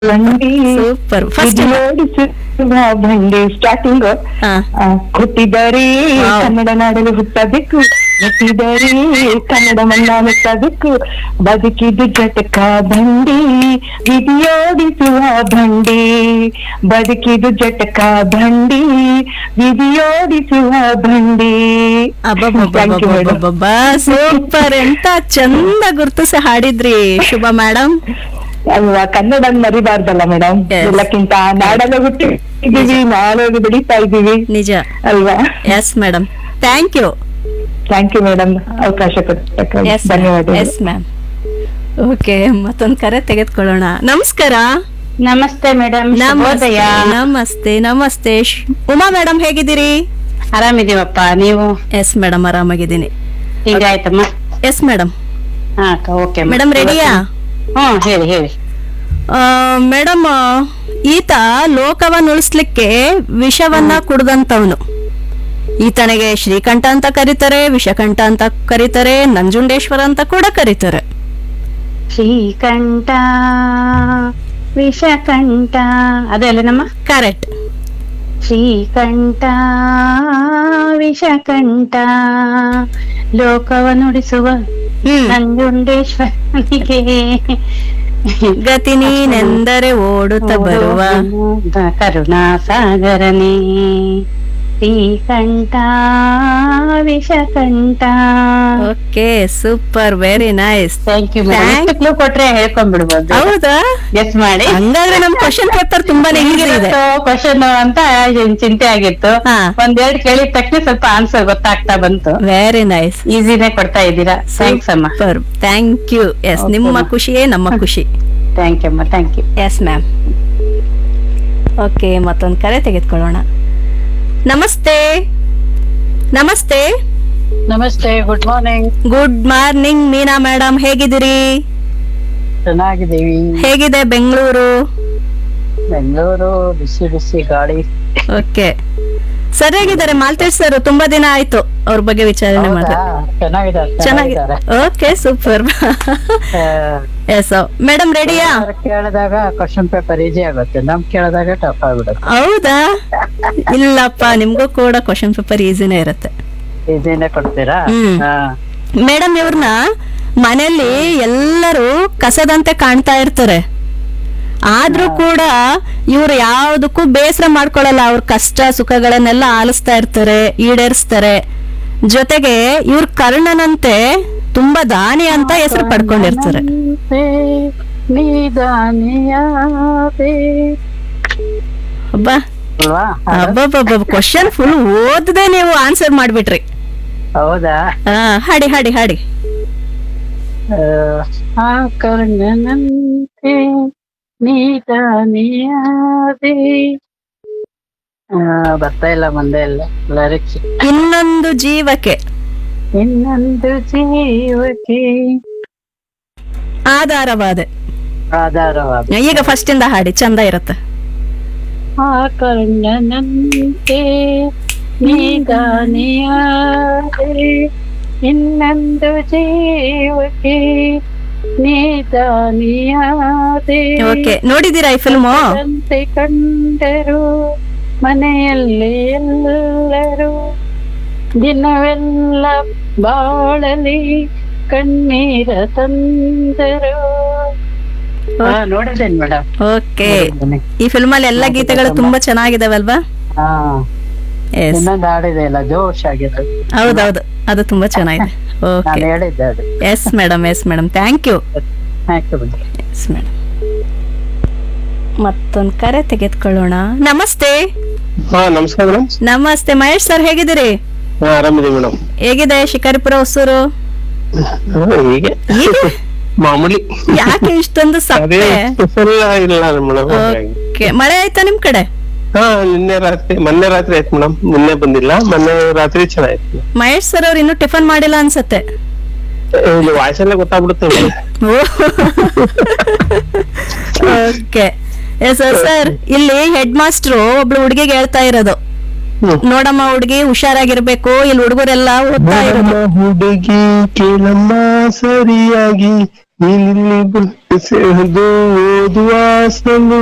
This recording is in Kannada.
ಬಂಡಿ ಸೂಪರ್ ಫಸ್ಟ್ ಓಡಿಸುವ ಬಂಡಿ ಸ್ಟಾರ್ಟಿಂಗ್ ಹಾ ಹುಟ್ಟಿದರೆ Wow. ಕನ್ನಡ ನಾಡಲು ಹುಟ್ಟಬೇಕು ಹುಟ್ಟಿದರೆ ಕನ್ನಡ ಮಣ್ಣ ಮೆಟ್ಟಬೇಕು ಬದುಕಿದು ಜಟಕ ಬಂಡಿ ವಿಧಿಯೋಡಿಸುವ ಬಂಡಿ ಬದುಕಿದು ಜಟಕ ಬಂಡಿ ವಿಧಿಯೋಡಿಸುವ ಬಂಡಿ Thank you, madam. ಅಬ್ಬಬ್ಬಬ್ಬಬ್ಬಬ್ಬ ಸೂಪರ್ ಎಂತ ಚಂದ ಗುರ್ತಿಸಿ ಹಾಡಿದ್ರಿ ಶುಭ ಮೇಡಮ್ ಅಲ್ವಾ ಕನ್ನಡ ಮರಿಬಾರ್ದಲ್ಲ ಮೇಡಮ್ Yes. ಎಲ್ಲಕ್ಕಿಂತ ನಾಡಲ್ಲ ಹುಟ್ಟಿದೀವಿ ನಾಳೆ ಬೆಳೀತಾ ಇದೀವಿ ನಿಜ ಅಲ್ವಾ yes madam thank you thank you madam ಅವಕಾಶ ಕೊಟ್ಟಕ್ಕೆ ಎಸ್ ಧನ್ಯವಾದಗಳು ಎಸ್ ಮ್ಯಾಮ್ ಓಕೆ ಮತ್ತೊಂದು ಕರೆ ತೆಗೆದುಕೊಳ್ಳೋಣ ನಮಸ್ಕಾರ ನಮಸ್ತೆ ಮೇಡಮ್ ನಮಸ್ತೆ ಶುಭೋದಯ ನಮಸ್ತೆ ನಮಸ್ತೆ ಶ್- ಉಮಾ ಮೇಡಮ್ ಹೇಗಿದ್ದೀರಿ ಆರಾಮಿದೀವಪ್ಪ ನೀವು ಎಸ್ ಮೇಡಮ್ ಆರಾಮಾಗಿದ್ದೀನಿ ಹಿಂಗಾಯ್ತಮ್ಮ ಎಸ್ ಮೇಡಮ್ ಹಾ ಅಕ್ಕ ಓಕೆ ಮೇಡಮ್ ರೆಡಿಯಾ ಹ್ಮ್ ಹೇಳಿ ಹೇಳಿ ಮೇಡಮ್ ಈತ ಲೋಕವನ್ನ ಉಳಿಸ್ಲಿಕ್ಕೆ ವಿಷವನ್ನ ಕುಡ್ದಂತವನು ಈತನಿಗೆ ಶ್ರೀಕಂಠ ಅಂತ ಕರೀತಾರೆ ವಿಷಕಂಠ ಅಂತ ಕರೀತಾರೆ ನಂಜುಂಡೇಶ್ವರ ಅಂತ ಕೂಡ ಕರೀತಾರೆ ಶ್ರೀಕಂಠ ವಿಷಕಂಠ ಅದೇ ಅಲ್ಲ ನಮ್ಮ ಕರೆಕ್ಟ್ ಶ್ರೀಕಂಠ ವಿಷಕಂಠ ಲೋಕವ ನುಡಿಸುವ ಹ್ಮ್ ನಂಜುಂಡೇಶ್ವರನಿಗೆ ಗತಿ ನೀನೆಂದರೆ ಓಡುತ್ತ ಬರುವ ಕರುಣಾ ಸಾಗರನೇ Srikantha Vishakantha okay super very nice thank you Thank- clue ಕೊಟ್ರೆ ಹೇಳ್ಕೊಂಡ್ಬಿಡ್ಬೋದು ಹೌದಾ ಗೆಸ್ ಮಾಡಿ ಹಂಗಾದ್ರೆ ನಮ್ ಕ್ವಶನ್ ಪೇಪರ್ ತುಂಬಾನೇ ಈಸಿ ಇದೆ ಕ್ವಶನ್ ಅಂತ ಏನ್ ಚಿಂತೆ ಆಗಿತ್ತು ಹಾ. ಒಂದೆರಡು ಕೇಳಿದ ತಕ್ಷಣ ಸ್ವಲ್ಪ ಆನ್ಸರ್ ಗೊತ್ತಾಗ್ತಾ ಬಂತು ವೆರಿ ನೈಸ್ ಈಸಿನೇ ಕೊಡ್ತಾ ಇದ್ದೀರಾ ಥ್ಯಾಂಕ್ಸ್ ಅಮ್ಮ super thank you yes Okay, ನಿಮ್ಮ ma'am. ಖುಷಿಯೇ ನಮ್ಮ ಖುಷಿ ಥ್ಯಾಂಕ್ ಯು ಅಮ್ಮ thank you yes ma'am okay ಮತ್ತೊಂದು ಕರೆ ತೆಗೆದುಕೊಳ್ಳೋಣ ನಮಸ್ತೆ ನಮಸ್ತೆ ನಮಸ್ತೆ good morning good morning Meena madam ಹೇಗಿದ್ದೀರಿ ಚೆನ್ನಾಗಿದ್ದೀವಿ ಹೇಗಿದೆ ಬೆಂಗಳೂರು ಬೆಂಗಳೂರು ಬಿಸಿ ಬಿಸಿ ಗಾಳಿ ಓಕೆ ಸರಿಯಾಗಿದ್ದಾರೆ ಮಾಲ್ತೇಶ್ ಸರ್ ತುಂಬಾ ದಿನ ಆಯ್ತು ಅವ್ರ ಬಗ್ಗೆ ವಿಚಾರಣೆ ಹೌದಾ? ಮಾಡಿ ಚೆನ್ನಾಗಿದ್ದಾರೆ ಚೆನ್ನಾಗಿ ಚೆನ್ನಾಗಿದ್ದಾರೆ ಓಕೆ ಸೂಪರ್ ಆ, ಎಸ್ ಮೇಡಮ್ ರೆಡಿಯಾ ಯಾರು ಕೇಳಿದಾಗ ಕ್ವಶನ್ ಪೇಪರ್ ಈಸಿ ಆಗುತ್ತೆ ನಮ್ ಕೇಳಿದಾಗ ಟಫ್ ಆಗ್ಬಿಡುತ್ತೆ ಹೌದಾ ಇಲ್ಲಪ್ಪ ನಿಮ್ಗೂ ಕೂಡ ಕ್ವಶನ್ ಪೇಪರ್ ಈಸಿನೇ ಇರುತ್ತೆ ಈಸಿನೇ ಕೊಡ್ತೀರಾ ಹ್ಮ್. ಹಾ. ಮೇಡಮ್ ಇವ್ರನ್ನ ಮನೆಯಲ್ಲಿ ಎಲ್ಲರೂ ಕಸದಂತೆ ಕಾಣ್ತಾ ಇರ್ತಾರೆ ಆದ್ರೂ ಕೂಡ ಇವ್ರು ಯಾವ್ದಕ್ಕೂ ಬೇಸರ ಮಾಡ್ಕೊಳಲ್ಲ ಅವ್ರ ಕಷ್ಟ ಸುಖಗಳನ್ನೆಲ್ಲ ಆಲಿಸ್ತಾ ಇರ್ತಾರೆ ಈಡೇರಿಸ್ತಾರೆ ಜೊತೆಗೆ ಇವ್ರ ಕರ್ಣನಂತೆ ತುಂಬಾ ದಾನಿ ಅಂತ ಹೆಸರು ಪಡ್ಕೊಂಡಿರ್ತಾರೆ ನನ್ನಂತೆ ನೀದಾನಿಯಾದೆ. ಅಬ್ಬಾ ಅಲ್ವಾ ಅಬ್ಬಬ್ಬಬ್ಬ ಕ್ವಶನ್ ಫುಲ್ ಓದದೆ ನೀವು ಆನ್ಸರ್ ಮಾಡ್ಬಿಟ್ರಿ ಹೌದಾ ಆ, ಹಾಡಿ ಹಾಡಿ ಹಾಡಿ ಆ ಕರ್ಣನಂತೆ ನೀದಾನಿಯಾದೆ ಆ, ಬರ್ತಾ ಇಲ್ಲ ಮುಂದೆ ಇಲ್ಲ ಲಿರಿಕ್ಸ್ ಇನ್ನೊಂದು ಜೀವಕ್ಕೆ ಇನ್ನೊಂದು ಜೀವಕ್ಕೆ ಆಧಾರವಾದೆ ಆಧಾರವಾದ ಈಗ ಫಸ್ಟ್ ಇಂದ ಹಾಡಿ ಚಂದ ಇರುತ್ತೆ ಆ ಕರ್ಣನಂತೆ ನೀದಾನಿಯಾದೆ ಇನ್ನೊಂದು ಜೀವಕ್ಕೆ ನೀದಾನಿಯಾದೆ ಓಕೆ ನೋಡಿದೀರಾ ಈ ಫಿಲ್ಮು ಅಂತೆ ಕಂಡರು ಮನೆಯಲ್ಲಿ ಎಲ್ಲರೂ ದಿನವೆಲ್ಲ ಬಾಳಲಿ ಕಣ್ಣೀರ ತಂದರು ನೋಡಿದ್ದೇನೆ ಮೇಡಮ್ ಓಕೆ ಈ ಫಿಲ್ಮ್ ಅಲ್ಲಿ ಎಲ್ಲ ಗೀತೆಗಳು ತುಂಬಾ ಚೆನ್ನಾಗಿದಾವಲ್ವಾ ಹಾ ಎಸ್ ಇನ್ನೊಂದು ಹಾಡಿದೆ ಅಲ್ಲ ಜೋಶ್ ಆಗಿದೆ ಹೌದೌದು ಅದು ತುಂಬಾ ಚೆನ್ನಾಗಿದೆ ಓಕೆ ನಾನು ಹೇಳಿದ್ದೆ ಅದು yes madam yes madam thank you thank you madam yes madam ಮತ್ತೊಂದು ಕರೆ ತೆಗೆದುಕೊಳ್ಳೋಣ ನಮಸ್ತೆ ಹಾ ನಮಸ್ಕಾರ ಮೇಡಮ್ ನಮಸ್ತೆ ಮಹೇಶ್ ಸರ್ ಹೇಗಿದ್ದೀರಿ ಹಾ ಆರಾಮಿದ್ದೀವಿ ಮೇಡಮ್ ಹೇಗಿದೆ ಶಿಕಾರಿಪುರ ಹೊಸೂರು ಹೀಗೆ ಹೀಗೆ? ಮಾಮೂಲಿ ಯಾಕೆ ಇಷ್ಟೊಂದು ಅದೇ ಸಪ್ಪೆ ಸ್ಪೆಷಲ್ ಇಲ್ಲ ಮೇಡಮ್ ಓಕೆ ಮಳೆ ಆಯ್ತಾ ನಿಮ್ ಕಡೆ ಹಾ ನಿನ್ನೆ ರಾತ್ರಿ ಮೊನ್ನೆ ರಾತ್ರಿ ಆಯ್ತು ಮೇಡಮ್ ನಿನ್ನೆ ಬಂದಿಲ್ಲ ಮೊನ್ನೆ ರಾತ್ರಿ ಚೆನ್ನಾಯ್ತು ಮಹೇಶ್ ಸರ್ ಅವ್ರು ಇನ್ನೂ ಟಿಫನ್ ಮಾಡಿಲ್ಲ ಅನ್ಸತ್ತೆ ಇಲ್ಲಿ ವಾಯ್ಸ್ ಎಲ್ಲ ಗೊತ್ತಾಗ್ಬಿಡುತ್ತೆ ಓಕೆ ಎಸ್ ಸರ್ ಇಲ್ಲಿ ಹೆಡ್ ಮಾಸ್ಟ್ರು ಒಬ್ಳು ಹುಡುಗಿಗೆ ಹೇಳ್ತಾ ಇರೋದು ಹ್ಮ್. ನೋಡಮ್ಮ ಹುಡುಗಿ ಹುಷಾರಾಗಿರ್ಬೇಕು ಇಲ್ಲಿ ಹುಡುಗರೆಲ್ಲ ಓದ್ತಾ ಇರೋದು ಹುಡುಗಿ ಕೇಳಮ್ಮ ಸರಿಯಾಗಿ ನೀನಿಲ್ಲಿ ಬ- ಅದು ಓದುವ